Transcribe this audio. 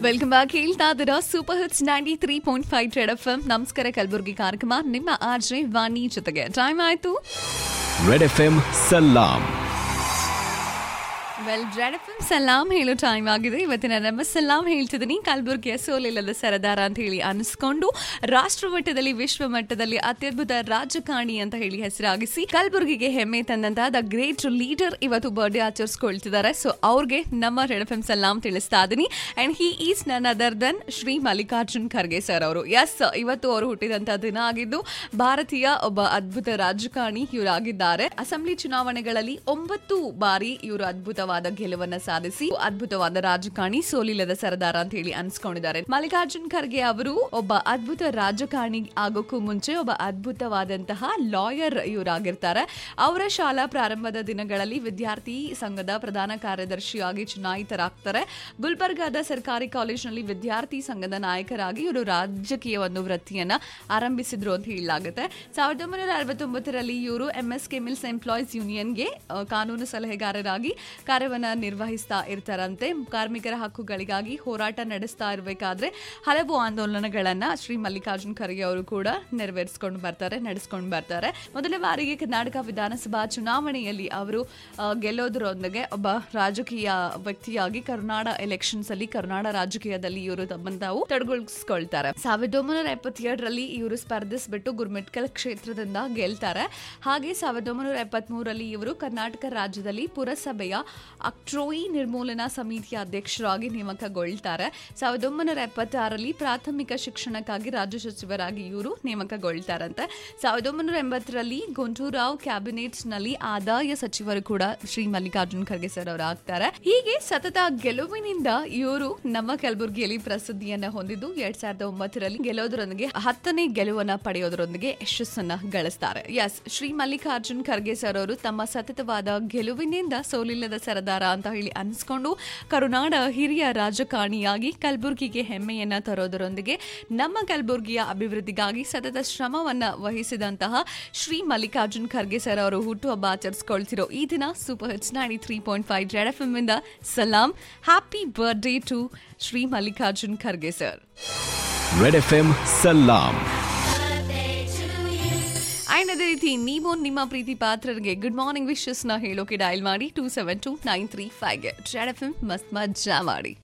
welcome back ಹೇಳ್ತಾ ಇದ್ದೀರಾ super hits ninety three point five Red F M ನಮಸ್ಕಾರ ಕಲಬುರ್ಗಿ ಕಾರ್ಯಕ್ರಮ ನಿಮ್ಮ ಆರ್ಜೆ ವಾಣಿ ಜೊತೆಗೆ ಟೈಮ್ ಆಯ್ತು ರೆಡ್ ಎಫ್ ಎಂ ಸಲಾಂ ವೆಲ್ ರೆಡ್ ಎಫ್ ಎಂ ಸಲಾಂ ಹೇಳೋ ಟೈಮ್ ಆಗಿದೆ ಇವತ್ತಿನ ನಮ್ಮ ಸಲಾಂ ಹೇಳ್ತಿದ್ದೀನಿ ಕಲಬುರ್ಗಿಯ ಸೋಲಿಲ್ಲದ ಸರದಾರ ಅಂತ ಹೇಳಿ ಅನಿಸ್ಕೊಂಡು ರಾಷ್ಟ್ರ ಮಟ್ಟದಲ್ಲಿ ವಿಶ್ವ ಮಟ್ಟದಲ್ಲಿ ಅತ್ಯದ್ಭುತ ರಾಜಕಾರಣಿ ಅಂತ ಹೇಳಿ ಹೆಸರಾಗಿಸಿ ಕಲಬುರ್ಗಿಗೆ ಹೆಮ್ಮೆ ತಂದಂತಹ ದ ಗ್ರೇಟ್ ಲೀಡರ್ ಇವತ್ತು ಬರ್ಡೇ ಆಚರಿಸ್ಕೊಳ್ತಿದ್ದಾರೆ ಸೊ ಅವ್ರಿಗೆ ನಮ್ಮ ರೆಡ್ ಎಫ್ ಎಂ ಸಲಾಂ ತಿಳಿಸ್ತಾ ಇದ್ದೀನಿ and he is none other than Shri Mallikarjun Kharge sir ಅವರು ಎಸ್ ಇವತ್ತು ಅವರು ಹುಟ್ಟಿದಂತಹ ದಿನ ಆಗಿದ್ದು ಭಾರತೀಯ ಒಬ್ಬ ಅದ್ಭುತ ರಾಜಕಾರಣಿ ಇವರಾಗಿದ್ದಾರೆ ಅಸೆಂಬ್ಲಿ ಚುನಾವಣೆಗಳಲ್ಲಿ ಒಂಬತ್ತು ಬಾರಿ ಇವರು ಅದ್ಭುತವಾದ ಗೆಲುವನ್ನ ಸಾಧಿಸಿ ಅದ್ಭುತವಾದ ರಾಜಕಾರಣಿ ಸೋಲಿಲ್ಲದ ಸರದಾರ ಅಂತ ಹೇಳಿ ಅನ್ಸ್ಕೊಂಡಿದ್ದಾರೆ ಮಲ್ಲಿಕಾರ್ಜುನ್ ಖರ್ಗೆ ಅವರು ಒಬ್ಬ ಅದ್ಭುತ ರಾಜಕಾರಣಿ ಆಗೋಕ್ಕೂ ಮುಂಚೆ ಒಬ್ಬ ಅದ್ಭುತವಾದಂತಹ ಲಾಯರ್ ಇವರಾಗಿರ್ತಾರೆ ಅವರ ಶಾಲಾ ಪ್ರಾರಂಭದ ದಿನಗಳಲ್ಲಿ ವಿದ್ಯಾರ್ಥಿ ಸಂಘದ ಪ್ರಧಾನ ಕಾರ್ಯದರ್ಶಿಯಾಗಿ ಚುನಾಯಿತರಾಗ್ತಾರೆ ಗುಲ್ಬರ್ಗಾದ ಸರ್ಕಾರಿ ಕಾಲೇಜಿನಲ್ಲಿ ವಿದ್ಯಾರ್ಥಿ ಸಂಘದ ನಾಯಕರಾಗಿ ಇವರು ರಾಜಕೀಯ ಒಂದು ವೃತ್ತಿಯನ್ನ ಆರಂಭಿಸಿದ್ರು ಅಂತ ಹೇಳಲಾಗುತ್ತೆ ಸಾವಿರದ ಒಂಬೈನೂರ ಅರವತ್ತೊಂಬತ್ತರಲ್ಲಿ ಇವರು M S K mills employees ಯೂನಿಯನ್ಗೆ ಆ, ಕಾನೂನು ಸಲಹೆಗಾರರಾಗಿ ಕಾರ್ಯವನ್ನ ನಿರ್ವಹಿಸ್ತಾ ಇರ್ತಾರಂತೆ ಕಾರ್ಮಿಕರ ಹಕ್ಕುಗಳಿಗಾಗಿ ಹೋರಾಟ ನಡೆಸ್ತಾ ಇರಬೇಕಾದ್ರೆ ಹಲವು ಆಂದೋಲನಗಳನ್ನ ಶ್ರೀ ಮಲ್ಲಿಕಾರ್ಜುನ್ ಖರ್ಗೆ ಅವರು ಕೂಡ ನೆರವೇರಿಸ್ಕೊಂಡು ಬರ್ತಾರೆ ನಡೆಸ್ಕೊಂಡು ಬರ್ತಾರೆ ಮೊದಲ ಬಾರಿಗೆ ಕರ್ನಾಟಕ ವಿಧಾನಸಭಾ ಚುನಾವಣೆಯಲ್ಲಿ ಅವರು ಆ, ಗೆಲ್ಲೋದ್ರೊಂದಿಗೆ ಒಬ್ಬ ರಾಜಕೀಯ ವ್ಯಕ್ತಿಯಾಗಿ ಕರ್ನಾಡ ಎಲೆಕ್ಷನ್ಸ್ ಅಲ್ಲಿ ಕರ್ನಾಡ ರಾಜಕೀಯದಲ್ಲಿ ಇವರು ತಮ್ಮನ್ನು ತಾವು ತೊಡಗಿಸ್ಕೊಳ್ತಾರೆ ಸಾವಿರದ ಒಂಬೈನೂರ ಎಪ್ಪತ್ತೇಳರಲ್ಲಿ ಇವರು ಸ್ಪರ್ಧಿಸ್ಬಿಟ್ಟು ಗುರ್ಮಿಟ್ಕಲ್ ಕ್ಷೇತ್ರದಿಂದ ಗೆಲ್ತಾರೆ ಹಾಗೆ ಸಾವಿರದ ಒಂಬೈನೂರ ಎಪ್ಪತ್ಮೂರರಲ್ಲಿ ಇವರು ಕರ್ನಾಟಕ ರಾಜ್ಯದಲ್ಲಿ ಪುರಸಭೆಯ ಅಕ್ಟ್ರೋಯಿ ನಿರ್ಮೂಲನಾ ಸಮಿತಿಯ ಅಧ್ಯಕ್ಷರಾಗಿ ನೇಮಕಗೊಳ್ತಾರೆ ಸಾವಿರದ ಒಂಬೈನೂರ ಎಪ್ಪತ್ತಾರರಲ್ಲಿ ಪ್ರಾಥಮಿಕ ಶಿಕ್ಷಣಕ್ಕಾಗಿ ರಾಜ್ಯ ಸಚಿವರಾಗಿ ಇವರು ನೇಮಕಗೊಳ್ತಾರಂತೆ ಸಾವಿರದ ಒಂಬೈನೂರ ಎಂಬತ್ತರಲ್ಲಿ ಗುಂಟೂರಾವ್ ಕ್ಯಾಬಿನೆಟ್ನಲ್ಲಿ ಆದಾಯ ಸಚಿವರು ಕೂಡ ಶ್ರೀ ಮಲ್ಲಿಕಾರ್ಜುನ್ ಖರ್ಗೆ ಸರ್ ಅವರು ಆಗ್ತಾರೆ ಹೀಗೆ ಸತತ ಗೆಲುವಿನಿಂದ ಇವರು ನಮ್ಮ ಕಲಬುರಗಿಯಲ್ಲಿ ಪ್ರಸಿದ್ಧಿಯನ್ನ ಹೊಂದಿದ್ದು ಎರಡ್ ಸಾವಿರದ ಒಂಬತ್ತರಲ್ಲಿ ಗೆಲ್ಲೋದ್ರೊಂದಿಗೆ ಹತ್ತನೇ ಗೆಲುವನ್ನ ಪಡೆಯೋದ್ರೊಂದಿಗೆ ಯಶಸ್ಸನ್ನ ಗಳಿಸ್ತಾರೆ ಎಸ್ ಶ್ರೀ ಮಲ್ಲಿಕಾರ್ಜುನ್ ಖರ್ಗೆ ಸರ್ ಅವರು ತಮ್ಮ ಸತತವಾದ ಗೆಲುವಿನಿಂದ ಸೋಲಿಲ್ಲದ ಸರದಾರ ಅಂತ ಹೇಳಿ ಅನ್ಸ್ಕೊಂಡು ಕರುನಾಡ ಹಿರಿಯ ರಾಜಕಾರಣಿಯಾಗಿ ಕಲಬುರ್ಗಿಗೆ ಹೆಮ್ಮೆಯನ್ನ ತರೋದರೊಂದಿಗೆ ನಮ್ಮ ಕಲಬುರ್ಗಿಯ ಅಭಿವೃದ್ಧಿಗಾಗಿ ಸತತ ಶ್ರಮವನ್ನ ವಹಿಸಿದಂತಹ ಶ್ರೀ ಮಲ್ಲಿಕಾರ್ಜುನ್ ಖರ್ಗೆ ಸರ್ ಅವರು ಹುಟ್ಟುಹಬ್ಬ ಆಚರಿಸ್ಕೊಳ್ತಿರೋ ಈ ದಿನ super hits ninety three point five Red F M ಇಂದ ಸಲಾಂ happy birthday to Shri Mallikarjun Kharge sir Red F M ಸಲಾಂ ಅಂಡ್ ಅದೇ ರೀತಿ ನೀವು ನಿಮ್ಮ ಪ್ರೀತಿ ಪಾತ್ರರಿಗೆ ಗುಡ್ ಮಾರ್ನಿಂಗ್ ವಿಶಸ್ ನ ಹೇಳೋಕೆ ಡಯಲ್ ಮಾಡಿ two seven two nine three ಫೈವ್ಗೆ ರೆಡ್ ಎಫ್ ಎಂ ಮಸ್ತ್ ಮಜ್ಜಾ ಮಾಡಿ